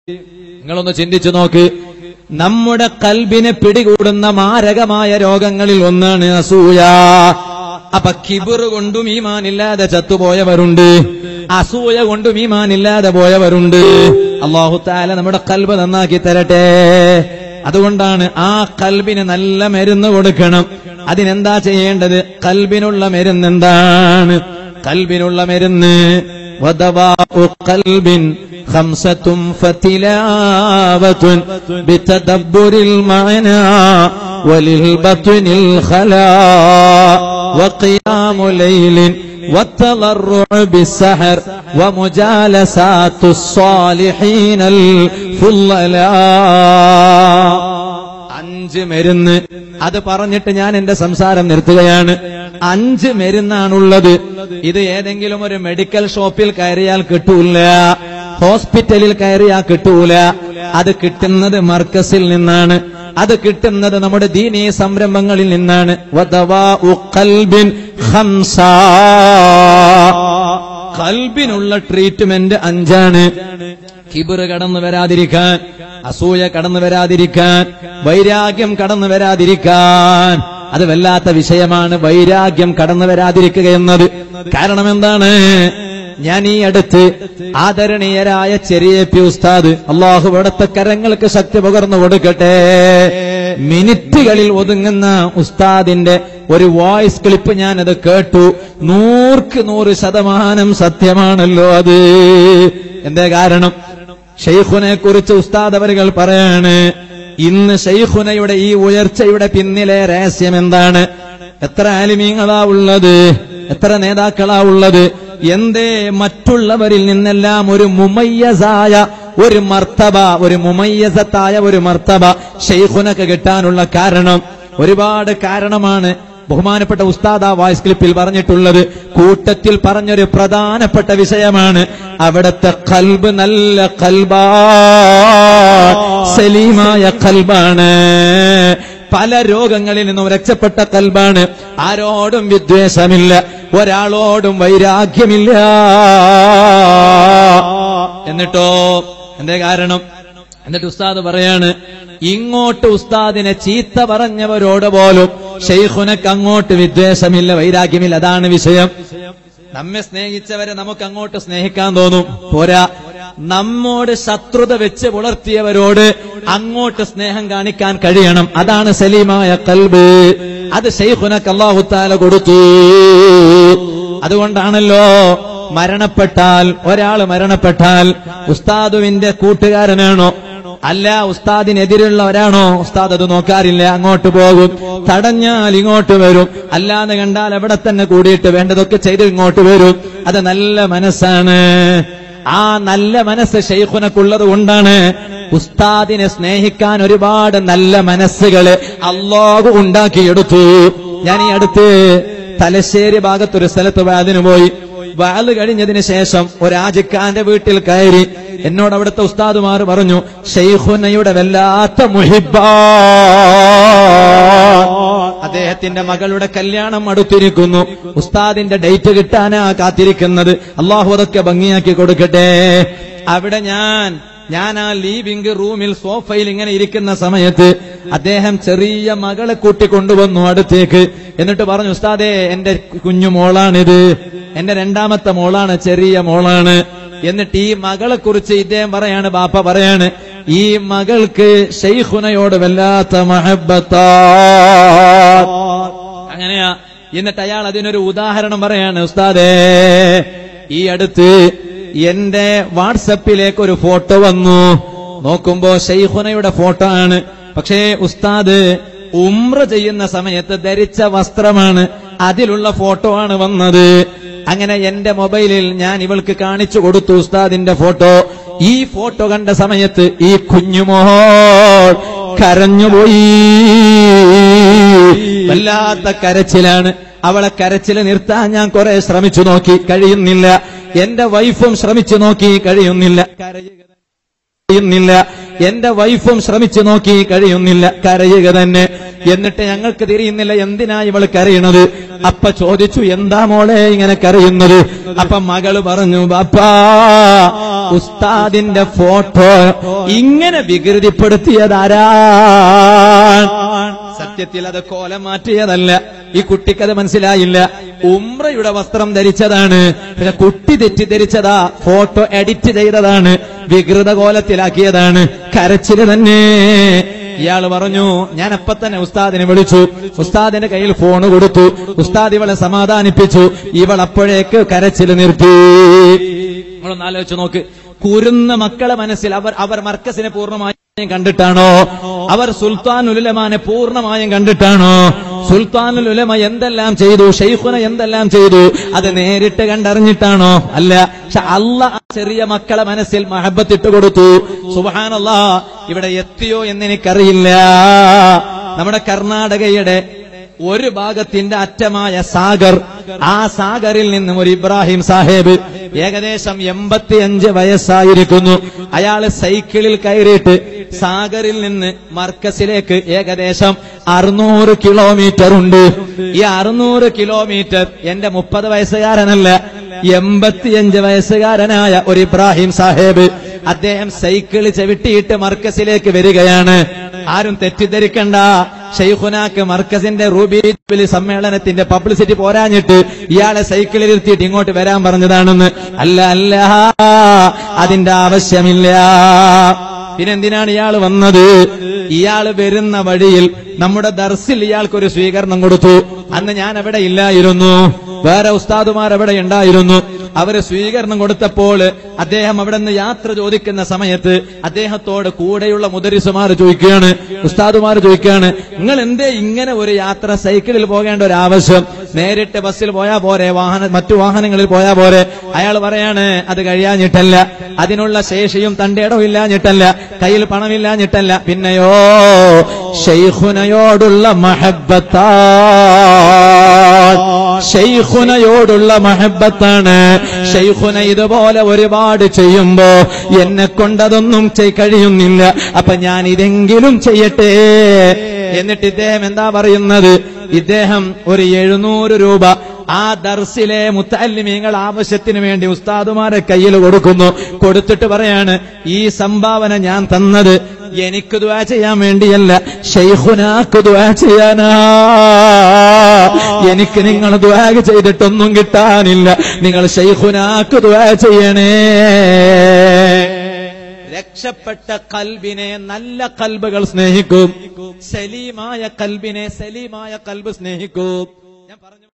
നിങ്ങളൊന്ന് ചിന്തിച്ചു നോക്ക് നമ്മുടെ കൽബിനെ പിടികൂടുന്ന മാരകമായ രോഗങ്ങളിൽ ഒന്നാണ് അസൂയ അപ്പൊ കിബിർ കൊണ്ടും ഈമാനില്ലാതെ ചത്തുപോയവരുണ്ട് അസൂയ കൊണ്ടും ഈമാനില്ലാതെ പോയവരുണ്ട് അള്ളാഹു താല നമ്മുടെ കൽബ് നന്നാക്കി തരട്ടെ അതുകൊണ്ടാണ് ആ കൽബിന് നല്ല മരുന്ന് കൊടുക്കണം അതിനെന്താ ചെയ്യേണ്ടത് കൽബിനുള്ള മരുന്ന് എന്താണ് കൽബിനുള്ള മരുന്ന് ودواء قلب خمسة فتلاوة بتدبر المعنى وللبطن الخلاء وقيام ليل والتضرع بالسحر ومجالسات الصالحين الفضلاء അഞ്ച് മരുന്ന് അത് പറഞ്ഞിട്ട് ഞാൻ എന്റെ സംസാരം നിർത്തുകയാണ് അഞ്ച് മരുന്നാണുള്ളത് ഇത് ഏതെങ്കിലും ഒരു മെഡിക്കൽ ഷോപ്പിൽ കയറിയാൽ കിട്ടൂല ഹോസ്പിറ്റലിൽ കയറിയാൽ കിട്ടൂല അത് കിട്ടുന്നത് മർക്കസിൽ നിന്നാണ് അത് കിട്ടുന്നത് നമ്മുടെ ദീനീ സംരംഭങ്ങളിൽ നിന്നാണ് വദവാഉ ഖൽബിൻ ഖംസാ. കൽബിനുള്ള ട്രീറ്റ്മെന്റ് അഞ്ചാണ് കിബിറ് കടന്നു വരാതിരിക്കാൻ അസൂയ കടന്നു വരാതിരിക്കാൻ വൈരാഗ്യം കടന്നു വരാതിരിക്കാൻ അത് വല്ലാത്ത വിഷയമാണ് വൈരാഗ്യം കടന്നു വരാതിരിക്കുക എന്നത് കാരണം എന്താണ് ഞാൻ ഈ അടുത്ത് ആദരണീയരായ ചെറിയ പി ഉസ്താദ് അള്ളാഹു ഇവിടുത്തെ കരങ്ങൾക്ക് ശക്തി പകർന്നു കൊടുക്കട്ടെ മിനിറ്റുകളിൽ ഒതുങ്ങുന്ന ഉസ്താദിന്റെ ഒരു വോയിസ് ക്ലിപ്പ് ഞാനത് കേട്ടു നൂർക്ക് നൂറ് ശതമാനം സത്യമാണല്ലോ അത് എന്തേ കാരണം ഷെയ്ഖുനെ കുറിച്ച് ഉസ്താദ് അവരുകൾ പറയാണ് ഇന്ന് ഷെയ്ഖുനയുടെ ഈ ഉയർച്ചയുടെ പിന്നിലെ രഹസ്യം എന്താണ് എത്ര ആലിമീങ്ങളാ ഉള്ളത് എത്ര നേതാക്കളാ ഉള്ളത് എന്തേ മറ്റുള്ളവരിൽ നിന്നെല്ലാം ഒരു മുമയ്യസായ ഒരു മർത്തബ ഒരു മുമയ്യസത്തായ ഒരു മർത്തബ ഷെയ്ഖുനക്ക് കിട്ടാനുള്ള കാരണം ഒരുപാട് കാരണമാണ് ബഹുമാനപ്പെട്ട ഉസ്താദ് ആ വായ്സ് ക്ലിപ്പിൽ പറഞ്ഞിട്ടുള്ളത് കൂട്ടത്തിൽ പറഞ്ഞൊരു പ്രധാനപ്പെട്ട വിഷയമാണ് അവിടുത്തെ കൽബ് നല്ല കൽബാ സലീമായ കൽബാണ് പല രോഗങ്ങളിൽ നിന്നും രക്ഷപ്പെട്ട കൽബാണ് ആരോടും വിദ്വേഷമില്ല ഒരാളോടും വൈരാഗ്യമില്ല എന്നിട്ടോ എന്തേ കാരണം എന്നിട്ട് ഉസ്താദ് പറയാണ് ഇങ്ങോട്ട് ഉസ്താദിനെ ചീത്ത പറഞ്ഞവരോട് പോലും ഷെയ്ഖുനക്ക് അങ്ങോട്ട് വിദ്വേഷമില്ല വൈരാഗ്യമില്ല അതാണ് വിഷയം നമ്മെ സ്നേഹിച്ചവരെ നമുക്ക് അങ്ങോട്ട് സ്നേഹിക്കാൻ തോന്നും പോരാ നമ്മോട് ശത്രുത വെച്ച് പുലർത്തിയവരോട് അങ്ങോട്ട് സ്നേഹം കാണിക്കാൻ കഴിയണം അതാണ് സലീമായ കൽബ് അത് ഷെയ്ഖുനക്ക് അള്ളാഹുത്താല കൊടുത്തു അതുകൊണ്ടാണല്ലോ മരണപ്പെട്ടാൽ ഒരാൾ മരണപ്പെട്ടാൽ ഉസ്താദുവിന്റെ കൂട്ടുകാരനാണോ അല്ല ഉസ്താദിനെതിരുള്ള ഒരാണോ ഉസ്താദ് അത് നോക്കാറില്ല അങ്ങോട്ട് പോകും തടഞ്ഞാൽ ഇങ്ങോട്ട് വരും അല്ലാതെ കണ്ടാൽ അവിടെ തന്നെ കൂടിയിട്ട് വേണ്ടതൊക്കെ ചെയ്ത് ഇങ്ങോട്ട് വരും അത് നല്ല മനസ്സാണ് ആ നല്ല മനസ്സ് ഷെയ്ഖുനക്കുള്ളത് കൊണ്ടാണ് ഉസ്താദിനെ സ്നേഹിക്കാൻ ഒരുപാട് നല്ല മനസ്സുകള് അള്ളാഹു ഉണ്ടാക്കിയെടുത്തു ഞാൻ ഈ അടുത്ത് തലശ്ശേരി ഭാഗത്തൊരു സ്ഥലത്ത് വാതിന് പോയി വാല് കഴിഞ്ഞതിന് ശേഷം ഒരാജിക്കാന്റെ വീട്ടിൽ കയറി എന്നോട് അവിടുത്തെ ഉസ്താദുമാർ പറഞ്ഞു ഷെയ്ഖുനയുടെ വല്ലാത്ത മുഹിബ അദ്ദേഹത്തിന്റെ മകളുടെ കല്യാണം അടുത്തിരിക്കുന്നു ഉസ്താദിന്റെ ഡേറ്റ് കിട്ടാനാ കാത്തിരിക്കുന്നത് അള്ളാഹു അതൊക്കെ ഭംഗിയാക്കി കൊടുക്കട്ടെ അവിടെ ഞാൻ ഞാൻ ആ ലീവിംഗ് റൂമിൽ സോഫയിൽ ഇങ്ങനെ ഇരിക്കുന്ന സമയത്ത് അദ്ദേഹം ചെറിയ മകളെ കൂട്ടിക്കൊണ്ടുവന്നു അടുത്തേക്ക് എന്നിട്ട് പറഞ്ഞു ഉസ്താദേ എന്റെ കുഞ്ഞു മോളാണിത് എന്റെ രണ്ടാമത്തെ മോളാണ് ചെറിയ മോളാണ് എന്നിട്ട് ഈ മകളെ കുറിച്ച് ഇദ്ദേഹം പറയാണ് ബാപ്പ പറയാണ് ഈ മകൾക്ക് ഷെയ്ഖുനയോട് വല്ലാത്ത മഹബത്താ അങ്ങനെയാ എന്നിട്ട് അയാൾ അതിനൊരു ഉദാഹരണം പറയാണ് ഉസ്താദേ ഈ അടുത്ത് എന്റെ വാട്സപ്പിലേക്ക് ഒരു ഫോട്ടോ വന്നു നോക്കുമ്പോ ഷെയ്ഖുനയുടെ ഫോട്ടോ ആണ് പക്ഷേ ഉസ്താദ് ഉമ്ര ചെയ്യുന്ന സമയത്ത് ധരിച്ച വസ്ത്രമാണ് അതിലുള്ള ഫോട്ടോ ആണ് വന്നത് അങ്ങനെ എന്റെ മൊബൈലിൽ ഞാൻ ഇവൾക്ക് കാണിച്ചു കൊടുത്തു ഉസ്താദിന്റെ ഫോട്ടോ ഈ ഫോട്ടോ കണ്ട സമയത്ത് ഈ കുഞ്ഞുമോൾ കരഞ്ഞുപോയി വല്ലാത്ത കരച്ചിലാണ് അവളെ കരച്ചിൽ നിർത്താൻ ഞാൻ കുറെ ശ്രമിച്ചു നോക്കി കഴിയുന്നില്ല എന്റെ വൈഫും ശ്രമിച്ചു നോക്കി കഴിയുന്നില്ല കരയുക കഴിയുന്നില്ല എന്റെ വൈഫും ശ്രമിച്ചു നോക്കി കഴിയുന്നില്ല കരയുക തന്നെ എന്നിട്ട് ഞങ്ങൾക്ക് തിരിയുന്നില്ല എന്തിനാ ഇവൾ കരയണത് അപ്പ ചോദിച്ചു എന്താ മോളെ ഇങ്ങനെ കരയുന്നത് അപ്പൊ മകള് പറഞ്ഞു ബാപ്പാ ഉസ്താദിന്റെ ഫോട്ടോ ഇങ്ങനെ വികൃതിപ്പെടുത്തിയതാരാ സത്യത്തിൽ അത് കോലം മാറ്റിയതല്ല ഈ കുട്ടിക്കത് മനസ്സിലായില്ല ഉമ്രയുടെ വസ്ത്രം ധരിച്ചതാണ് പക്ഷെ കുട്ടി തെറ്റിദ്ധരിച്ചതാ ഫോട്ടോ എഡിറ്റ് ചെയ്തതാണ് വികൃത കോലത്തിലാക്കിയതാണ് കരച്ചില് തന്നെ ഇയാള് പറഞ്ഞു ഞാൻ അപ്പൊ തന്നെ ഉസ്താദിനെ വിളിച്ചു ഉസ്താദിന്റെ കയ്യിൽ ഫോണ് കൊടുത്തു ഉസ്താദ് ഇവളെ സമാധാനിപ്പിച്ചു ഇവൾ അപ്പോഴേക്ക് കരച്ചില് നിർത്തി നമ്മളൊന്ന് ആലോചിച്ച് നോക്ക് കുരുന്ന മക്കളെ മനസ്സിൽ അവർ അവർ മർക്കസിനെ പൂർണ്ണമായും കണ്ടിട്ടാണോ അവർ സുൽത്താൻ ഉലമാനെ പൂർണ്ണമായും കണ്ടിട്ടാണോ സുൽത്താനുൽ ഉലമ എന്തെല്ലാം ചെയ്തു ഷെയ്ഖുന എന്തെല്ലാം ചെയ്തു അത് നേരിട്ട് കണ്ടറിഞ്ഞിട്ടാണോ അല്ല പക്ഷെ അല്ല ആ ചെറിയ മക്കളെ മനസ്സിൽ മഹബത്തിട്ട് കൊടുത്തു സുബാനല്ല ഇവിടെ എത്തിയോ എന്ന് എനിക്കറിയില്ല നമ്മുടെ കർണാടകയുടെ ഒരു ഭാഗത്തിന്റെ അറ്റമായ സാഗർ ആ സാഗറിൽ നിന്നും ഒരു ഇബ്രാഹിം സാഹേബ് ഏകദേശം എൺപത്തിയഞ്ച് വയസ്സായിരിക്കുന്നു അയാള് സൈക്കിളിൽ കയറിയിട്ട് സാഗറിൽ നിന്ന് മർക്കസിലേക്ക് ഏകദേശം അറുന്നൂറ് കിലോമീറ്റർ ഉണ്ട് ഈ അറുന്നൂറ് കിലോമീറ്റർ എന്റെ മുപ്പത് വയസ്സുകാരനല്ല എൺപത്തിയഞ്ച് വയസ്സുകാരനായ ഒരു ഇബ്രാഹിം സാഹേബ് അദ്ദേഹം സൈക്കിൾ ചവിട്ടിയിട്ട് മർക്കസിലേക്ക് വരികയാണ് ആരും തെറ്റിദ്ധരിക്കണ്ട ഷെയ്ഖുനാക്ക് മർക്കസിന്റെ റൂബി ജൂബിലി സമ്മേളനത്തിന്റെ പബ്ലിസിറ്റി പോരാഞ്ഞിട്ട് ഇയാളെ സൈക്കിളിൽ ഇരുത്തിയിട്ട് ഇങ്ങോട്ട് വരാൻ പറഞ്ഞതാണെന്ന് അല്ല അല്ല അതിന്റെ ആവശ്യമില്ല പിന്നെന്തിനാണ് ഇയാൾ വന്നത് ഇയാൾ വരുന്ന വഴിയിൽ നമ്മുടെ ദർസിൽ ഇയാൾക്കൊരു സ്വീകരണം കൊടുത്തു അന്ന് ഞാൻ അവിടെ ഇല്ലായിരുന്നു വേറെ ഉസ്താദുമാർ അവിടെ ഉണ്ടായിരുന്നു അവര് സ്വീകരണം കൊടുത്തപ്പോൾ അദ്ദേഹം അവിടെ നിന്ന് യാത്ര ചോദിക്കുന്ന സമയത്ത് അദ്ദേഹത്തോട് കൂടെയുള്ള മുദരിസുമാർ ചോദിക്കുകയാണ് ഉസ്താദുമാർ ചോദിക്കുകയാണ് നിങ്ങൾ എന്തേ ഇങ്ങനെ ഒരു യാത്ര സൈക്കിളിൽ പോകേണ്ട ഒരു ആവശ്യം നേരിട്ട് ബസ്സിൽ പോയാ പോരെ വാഹന മറ്റു വാഹനങ്ങളിൽ പോയാ പോരെ അയാൾ പറയാണ് അത് കഴിയാഞ്ഞിട്ടല്ല അതിനുള്ള ശേഷിയും തന്റെ ഇടവും ഇല്ലാഞ്ഞിട്ടല്ല കയ്യിൽ പണമില്ലാഞ്ഞിട്ടല്ല പിന്നെയോ ഷെയ്ഖുനയോടുള്ള മഹബത്താ ഷെയ്ഖുനയോടുള്ള മഹബത്താണ് ഷെയ്ഖുന ഇതുപോലെ ഒരുപാട് ചെയ്യുമ്പോ എന്നെ കൊണ്ടതൊന്നും ചെയ് കഴിയുന്നില്ല അപ്പൊ ഞാൻ ഇതെങ്കിലും ചെയ്യട്ടെ എന്നിട്ട് ഇദ്ദേഹം എന്താ പറയുന്നത് ഇദ്ദേഹം ഒരു എഴുന്നൂറ് രൂപ ആ ദർസിലെ മുത്തല്ലിമീങ്ങൾ ആവശ്യത്തിന് വേണ്ടി ഉസ്താദുമാരെ കയ്യിൽ കൊടുക്കുന്നു കൊടുത്തിട്ട് പറയാണ് ഈ സംഭാവന ഞാൻ തന്നത് എനിക്ക് ദ്വാ ചെയ്യാൻ വേണ്ടിയല്ല ഷെയ്ഖുനാക്ക് ദ്വാ ചെയ്യാനാ എനിക്ക് നിങ്ങൾ ദ്വാ ചെയ്തിട്ടൊന്നും കിട്ടാനില്ല നിങ്ങൾ ഷെയ്ഖുനാക്ക് ദ്വാ ചെയ്യണേ രക്ഷപ്പെട്ട കൽബിനെ നല്ല കൽബുകൾ സ്നേഹിക്കും സലീമായ കൽബിനെ സലീമായ കൽബ് സ്നേഹിക്കും ഞാൻ പറഞ്ഞു